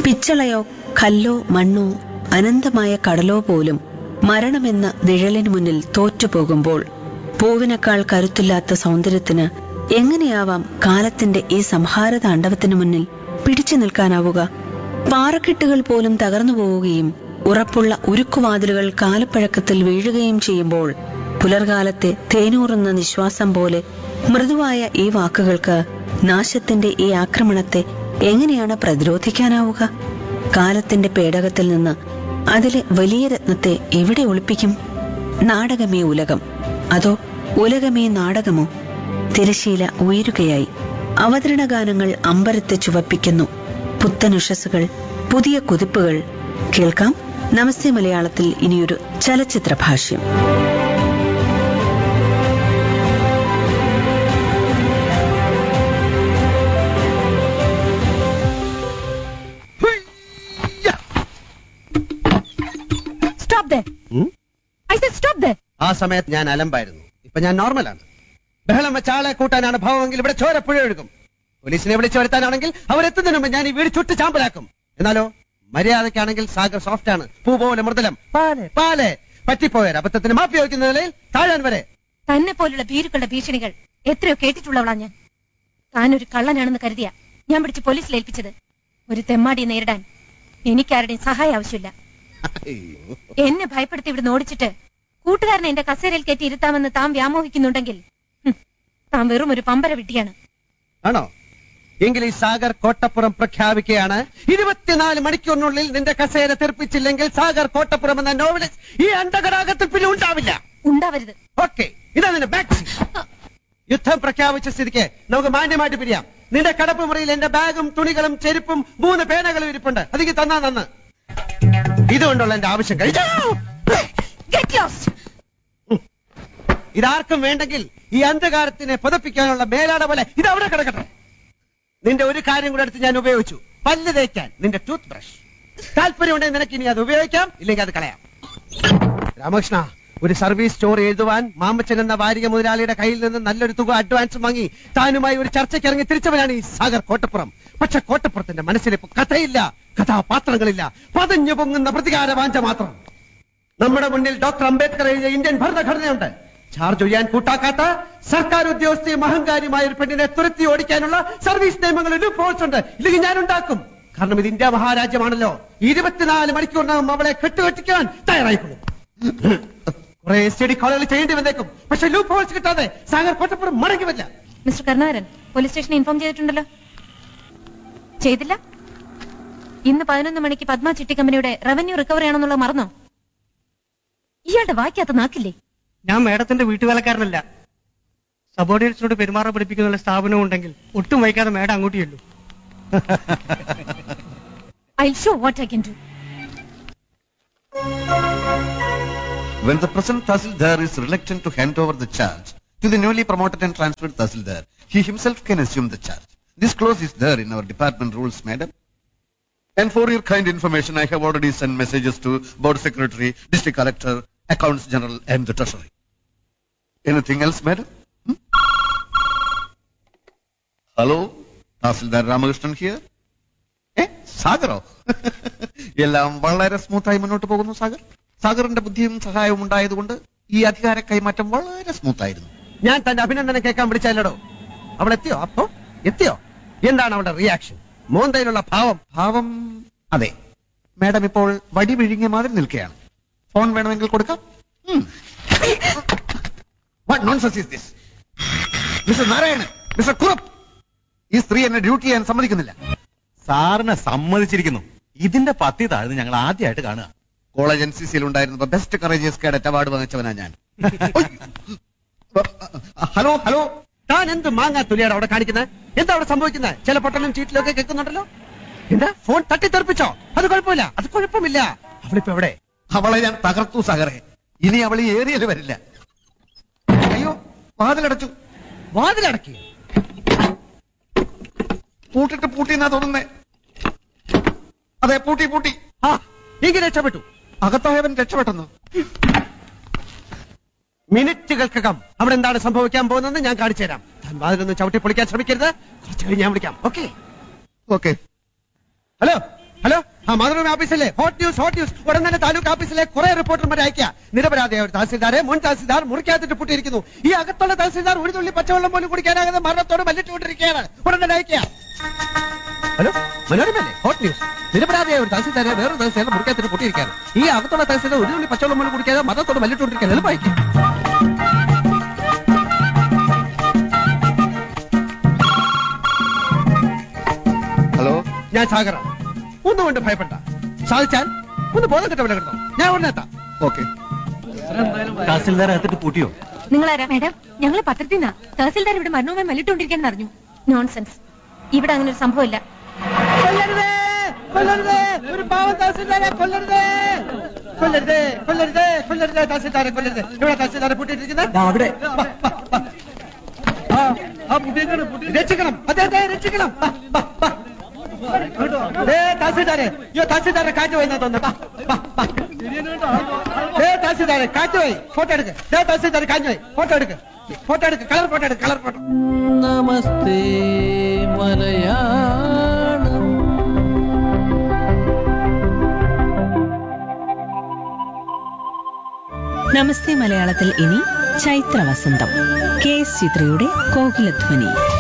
പിച്ചളയോ കല്ലോ മണ്ണോ അനന്തമായ കടലോ പോലും മരണമെന്ന നിഴലിന് മുന്നിൽ തോറ്റുപോകുമ്പോൾ പൂവിനേക്കാൾ കരുത്തില്ലാത്ത സൗന്ദര്യത്തിന് എങ്ങനെയാവാം കാലത്തിന്റെ ഈ സംഹാര താണ്ഡവത്തിന് മുന്നിൽ പിടിച്ചു നിൽക്കാനാവുക പാറക്കെട്ടുകൾ പോലും തകർന്നു പോവുകയും ഉറപ്പുള്ള ഉരുക്കുവാതിലുകൾ കാലപ്പഴക്കത്തിൽ വീഴുകയും ചെയ്യുമ്പോൾ പുലർകാലത്തെ തേനൂറുന്ന നിശ്വാസം പോലെ മൃദുവായ ഈ വാക്കുകൾക്ക് നാശത്തിന്റെ ഈ ആക്രമണത്തെ എങ്ങനെയാണ് പ്രതിരോധിക്കാനാവുക കാലത്തിന്റെ പേടകത്തിൽ നിന്ന് അതിലെ വലിയ രത്നത്തെ എവിടെ ഒളിപ്പിക്കും നാടകമേ ഉലകം അതോ ഉലകമേ നാടകമോ തിരശീല ഉയരുകയായി അവതരണ ഗാനങ്ങൾ അമ്പരത്തെ ചുവപ്പിക്കുന്നു പുത്തനുഷസുകൾ പുതിയ കുതിപ്പുകൾ കേൾക്കാം നമസ്തേ മലയാളത്തിൽ ഇനിയൊരു ചലച്ചിത്ര ഭാഷ്യം Stop there. ഉം? I said stop there. ആ സമയത്ത് ഞാൻ അലമ്പായിരുന്നു ഇപ്പൊ ഞാൻ നോർമലാണ് ബഹളം വെച്ച ആളെ കൂട്ടാനാണ് ഭാവമെങ്കിൽ ഇവിടെ ചോരപ്പുഴ ഒഴുകും പോലീസിനെ വിളിച്ചു വരുത്താനാണെങ്കിൽ അവരെത്തുന്നതിന് മുമ്പ് ഞാൻ ഈ വീട് ചുട്ട് ചാമ്പലാക്കും എന്നാലോ മര്യാദയ്ക്കാണെങ്കിൽ സാഗർ സോഫ്റ്റ് ആണ് പൂ പോലെ മൃദുലം പാലെ പാലെ പറ്റിപ്പോയ അബദ്ധത്തിന് മാപ്പി വയ്ക്കുന്ന നിലയിൽ താഴാൻ വരെ തന്നെ പോലുള്ള ഭീരുക്കളുടെ ഭീഷണികൾ എത്രയോ കേട്ടിട്ടുള്ളവളാ ഞാൻ താൻ ഒരു കള്ളനാണെന്ന് കരുതിയ ഞാൻ പിടിച്ച് പോലീസിൽ ഏൽപ്പിച്ചത് ഒരു തെമ്മാടിയെ നേരിടാൻ എനിക്കാരുടെയും സഹായം ആവശ്യമില്ല അയ്യോ. എന്നെ ഭയപ്പെടുത്തി ഇവിടുന്ന് ഓടിച്ചിട്ട് കൂട്ടുകാരനെ എന്റെ കസേരയിൽ കയറ്റി ഇരുത്താമെന്ന് താൻ വ്യാമോഹിക്കുന്നുണ്ടെങ്കിൽ ഹും, താൻ വെറും ഒരു പമ്പര വിട്ടിയാണ് ആണോ എങ്കിൽ ഈ സാഗർ കോട്ടപ്പുറം പ്രഖ്യാപിക്കുകയാണ് ഇരുപത്തിനാല് മണിക്കൂറിനുള്ളിൽ നിന്റെ കസേര തെറിപ്പിച്ചില്ലെങ്കിൽ സാഗർ കോട്ടപ്പുറം എന്ന നോവലിസ്റ്റ് ഈ അണ്ടകടാകത്തിൽ പിന്നെ ഉണ്ടാവില്ല ഉണ്ടാവരുത് ഓക്കെ ഇതാ നിന്റെ ബാഗ് യുദ്ധം പ്രഖ്യാപിച്ച സ്ഥിതിക്ക് നമുക്ക് മാന്യമായിട്ട് പിരിയാം നിന്റെ കടപ്പ് മുറിയിൽ എന്റെ ബാഗും തുണികളും ചെരുപ്പും മൂന്ന് പേനകളും ഇരിപ്പുണ്ട് അതിക്ക് തന്നാ നന്ന് ഇതുകൊണ്ടുള്ള എന്റെ ആവശ്യം കഴിച്ചു Get lost. ഇതാർക്കും വേണ്ടെങ്കിൽ ഈ അന്ധകാരത്തിനെ പുതപ്പിക്കാനുള്ള മേലാട പോലെ ഇത് അവിടെ കിടക്കട്ടെ നിന്റെ ഒരു കാര്യം കൂടെ എടുത്ത് ഞാൻ ഉപയോഗിച്ചു പല്ല് തേക്കാൻ നിന്റെ ടൂത്ത് ബ്രഷ് താല്പര്യമുണ്ടെങ്കിൽ നിനക്ക് ഇനി അത് ഉപയോഗിക്കാം ഇല്ലെങ്കിൽ അത് കളയാം രാമകൃഷ്ണ ഒരു സർവീസ് സ്റ്റോറി എഴുതുവാൻ മാമച്ചൻ എന്ന വാരിക മുതലാളിയുടെ കയ്യിൽ നിന്ന് നല്ലൊരു തുക അഡ്വാൻസ് വാങ്ങി താനുമായി ഒരു ചർച്ചയ്ക്ക് ഇറങ്ങി തിരിച്ചവനാണ് ഈ സാഗർ കോട്ടപ്പുറം പക്ഷെ കോട്ടപ്പുറത്തിന്റെ മനസ്സിൽ ഇപ്പൊ കഥയില്ല കഥാപാത്രങ്ങളില്ല പതഞ്ഞു പൊങ്ങുന്ന പ്രതികാര വാഞ്ച മാത്രം നമ്മുടെ മുന്നിൽ ഡോക്ടർ അംബേദ്കർ എഴുതിയ ഇന്ത്യൻ ഭരണഘടനയുണ്ട് ചാർജ് ചെയ്യാൻ കൂട്ടാക്കാത്ത സർക്കാർ ഉദ്യോഗസ്ഥയും അഹങ്കാരിയുമായ ഒരു പെണ്ണിനെ തുരത്തി ഓടിക്കാനുള്ള സർവീസ് നിയമങ്ങളിൽ ഫോഴ്സ് ഉണ്ട് ഇല്ലെങ്കിൽ ഞാൻ ഉണ്ടാക്കും കാരണം ഇത് ഇന്ത്യ മഹാരാജ്യമാണല്ലോ ഇരുപത്തിനാല് മണിക്കൂറിനകം അവളെ കെട്ടുകെട്ടിക്കാൻ തയ്യാറായിക്കൊള്ളും കുറെ സ്റ്റഡി കോളുകൾ ചെയ്യേണ്ടി വന്നേക്കും പക്ഷെ ലൂപ്പ് ഹോൾസ് കിട്ടാതെ സാഗർ കോട്ടപ്പുറം മടങ്ങി വരില്ല മിസ്റ്റർ കരുണാകരൻ പോലീസ് സ്റ്റേഷനിൽ ഇൻഫോം ചെയ്തിട്ടുണ്ടല്ലോ ചെയ്തില്ല ഇന്ന് പതിനൊന്ന് മണിക്ക് പത്മ ചിട്ടി കമ്പനിയുടെ റവന്യൂ റിക്കവറി ആണെന്നുള്ളത് മറന്നോ ഇയാളുടെ വായിക്കാത്ത നാക്കില്ലേ ഞാൻ മേഡത്തിന്റെ വീട്ടുവേലക്കാരനല്ല സബോർഡിനേറ്റ്സിനോട് പെരുമാറാൻ പഠിപ്പിക്കുന്ന സ്ഥാപനം ഉണ്ടെങ്കിൽ ഒട്ടും വൈകാതെ മേഡം അങ്ങോട്ട് ചെല്ലു I show what I can do When the present Tahsildar is reluctant to hand over the charge to the newly promoted and transferred Tahsildar, he himself can assume the charge. This clause is there in our department rules, madam. And for your kind information, I have already sent messages to board secretary, district collector, accounts general, and the treasury. Anything else, madam? Hmm? Hello, Tahsildar Ramakrishnan here. ഏ സാഗറോ എല്ലാം വളരെ സ്മൂത്തായി മുന്നോട്ട് പോകുന്നു സാഗർ സാഗറിന്റെ ബുദ്ധിയും സഹായവും ഉണ്ടായതുകൊണ്ട് ഈ അധികാര കൈമാറ്റം വളരെ സ്മൂത്തായിരുന്നു ഞാൻ തന്റെ അഭിനന്ദനം കേൾക്കാൻ വിളിച്ചല്ലടോ അവൾ എത്തിയോ അപ്പോ എത്തിയോ എന്താണ് അവളുടെ റിയാക്ഷൻ മോന്തയിലുള്ള ഭാവം ഭാവം അതെ മാഡം ഇപ്പോൾ വടി വിഴുങ്ങിയ മാതിരി നിൽക്കുകയാണ് ഫോൺ വേണമെങ്കിൽ കൊടുക്കാം what nonsense is this mister Narayanan mister Kurup ഈ സ്ത്രീ എന്നെ ഡ്യൂട്ടി ചെയ്യാൻ സമ്മതിക്കുന്നില്ല സാറിനെ സമ്മതിച്ചിരിക്കുന്നു ഇതിന്റെ പത്തി താഴ്ന്ന് ഞങ്ങൾ ആദ്യമായിട്ട് കാണുക കോളേജ് എൻ സി സിയിൽ ഉണ്ടായിരുന്നപ്പോ ബെസ്റ്റ് കറേജിയസ് കേഡറ്റ് അവാർഡ് വാങ്ങിച്ചവനാ ഞാൻ ഹലോ ഹലോ താൻ എന്ത് മാങ്ങാ തുലിയാണ് അവിടെ കാണിക്കുന്നത് എന്താ അവിടെ സംഭവിക്കുന്നത് ചില പൊട്ടലും ചീറ്റിലും ഒക്കെ കേൾക്കുന്നുണ്ടല്ലോ എന്താ ഫോൺ തട്ടിത്തെറിപ്പിച്ചോ അത് കുഴപ്പമില്ല അത് കുഴപ്പമില്ല അവളിപ്പോ എവിടെ അവളെ ഞാൻ തകർത്തു സഹറെ ഇനി അവൾ ഈ ഏരിയയിൽ വരില്ല അയ്യോ വാതിലടച്ചു വാതിലടക്കി പൂട്ടിട്ട് പൂട്ടി എന്നാ തോന്നുന്നേ അതെ പൂട്ടി പൂട്ടി ആ ഇങ്ങനെ രക്ഷപ്പെട്ടു അകത്തായവൻ രക്ഷപ്പെട്ടെന്നു മിനിറ്റുകൾക്കകം അവിടെ എന്താണ് സംഭവിക്കാൻ പോകുന്നത് ഞാൻ കാണിച്ചു തരാം താൻ വാതിലൊന്നും ചവിട്ടി പൊളിക്കാൻ ശ്രമിക്കരുത് കുറച്ച് കഴിഞ്ഞ് ഞാൻ വിളിക്കാം ഓക്കെ ഓക്കെ ഹലോ ഹലോ ആ മാതൃഭൂമി ഓഫീസിലെ ഹോട്ട് ന്യൂസ് ഹോട്ട് ന്യൂസ് ഉടൻ തന്നെ താലൂക്ക് ഓഫീസിലെ കുറെ റിപ്പോർട്ടർമാരെ അയക്കുക നിരപരാധിയായ ഒരു തഹസിൽദാരെ മുൻ തഹസിൽദാർ മുറിക്കകത്തിട്ട് പൂട്ടിയിരിക്കുന്നു ഈ അകത്തുള്ള തഹസിൽദാർ ഒരു തുള്ളി പച്ചവെള്ളം പോലും കുടിക്കാനാകാതെ മരണത്തോട് മല്ലിട്ടുകൊണ്ടിരിക്കുകയാണ് ഉടൻ തന്നെ അയക്കുക ഹലോ മനോരമല്ലേ ഹോട്ട് ന്യൂസ് നിരപരാധിയായ ഒരു തഹസിൽദാരെ വേറൊരു തഹസിൽദാർ മുറിക്കകത്തിട്ട് പൂട്ടിയിരിക്കുകയാണ് ഈ അകത്തുള്ള തഹസിൽദാർ ഒരു തുള്ളി പച്ചവെള്ളം പോലും കുടിക്കാതെ മരണത്തോട് മല്ലിട്ടുകൊണ്ടിരിക്കുകയാണ് എളുപ്പം അയക്കുക ഹലോ ഞാൻ സാഗറാണ് ഒന്നും കൊണ്ട് ഭയപ്പെട്ട സാധിച്ചാൽ ഒന്ന് ബോധം കിട്ടവിടെ കിടന്നോ ഞാൻ ഉടനെ എത്താം ഓക്കെ തഹസിൽദാർ അകത്തിട്ട് പൂട്ടിയോ നിങ്ങളാരാ മാഡം ഞങ്ങൾ പത്രത്തിൽ നിന്നാ തഹസിൽദാർ ഇവിടെ മരണവുമായി മല്ലിട്ടുകൊണ്ടിരിക്കാന്ന് അറിഞ്ഞു നോൺസെൻസ് ഇവിടെ അങ്ങനെ ഒരു സംഭവമില്ല കൊല്ലരുതേ കൊല്ലരുതേ ഒരു പാവം തഹസിൽദാരെ കൊല്ലരുതേ കൊല്ലരുതേ കൊല്ലരുതേ കൊല്ലരുതേ തഹസിൽദാരെ കൊല്ലരുതേ ഇവിടെ തഹസിൽദാരെ പൂട്ടിയിട്ടിരിക്കുന്നത് അവിടെ രക്ഷിക്കണം അദ്ദേഹത്തെ രക്ഷിക്കണം വാ, വാ, വാ. ദേ, തഹസിൽദാരെ അയ്യോ തഹസിൽദാരെ കാറ്റ് പോയി എന്നാ തോന്നുന്നു വാ, വാ, വാ. ദേ, തഹസിൽദാരെ കാറ്റ് പോയി ഫോട്ടോ എടുക്ക് ദേ തഹസിൽദാരെ കാറ്റ് പോയി ഫോട്ടോ എടുക്ക് ഫോട്ടോ എടുക്ക് കളർ ഫോട്ടോ എടുക്ക് കളർ ഫോട്ടോ നമസ്തേ മലയാളം നമസ്തേ മലയാളത്തിൽ ഇനി ചൈത്ര വസന്തം കെ എസ് ചിത്രയുടെ കോകിലധ്വനി